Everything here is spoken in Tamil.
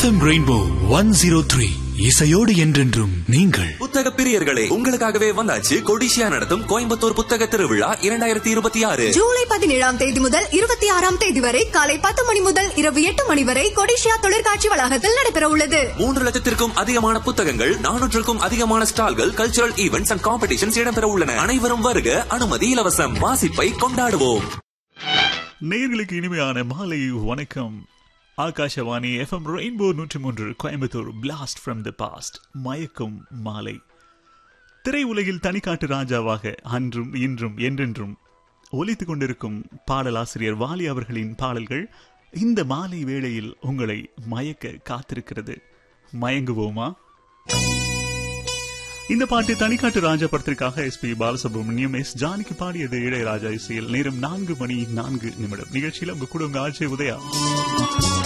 FM rainbow one zero three இசையோடு என்றென்றும் நீங்கள் புத்தக பிரியர்களே உங்களுக்காகவே வந்தாச்சு கொடிசியா நடத்தும் கோயம்புத்தூர் புத்தக திருவிழா இரண்டாயிரத்தி இருபத்தி ஆறு ஜூலை பதினேழாம் தேதி முதல் இருபத்தி ஆறாம் தேதி வரை காலை பத்து மணி முதல் இரவு எட்டு மணி வரை கொடிஷியா தொழிற்காட்சி வளாகத்தில் நடைபெற உள்ளது மூன்று லட்சத்திற்கும் அதிகமான புத்தகங்கள் நானூற்றுக்கும் அதிகமான ஸ்டால்கள் கல்ச்சுரல் ஈவெண்ட்ஸ் அண்ட் காம்படிஷன்ஸ் இடம்பெற உள்ளன அனைவரும் வருக அனுமதி இலவசம் வாசிப்பை கொண்டாடுவோம் நேயர்களுக்கு இனிமையான மாலை வணக்கம் ஆகாஷவாணி எஃப்எம் ரெயின்போ நூற்றி மூன்று Coimbatore blast from the past மயக்கும் மாலை திரையுலகில் தனிக்காட்டு ராஜாவாக அன்றும் இன்றும் என்றென்றும் ஒலித்துக் கொண்டிருக்கும் பாடலாசிரியர் வாலி அவர்களின் பாடல்கள் இந்த மாலை வேளையில் உங்களை மயக்க காத்திருக்கிறது மயங்குவோமா இந்த பாட்டு தனிக்காட்டு ராஜா படத்திற்காக எஸ் பி பாலசுப்ரமணியம் எஸ் ஜானிக்கு பாடியது இளையராஜா இசையில் நேரம் நான்கு மணி நான்கு நிமிடம் நிகழ்ச்சியில் உங்க கூட உங்க ஆட்சி உதயா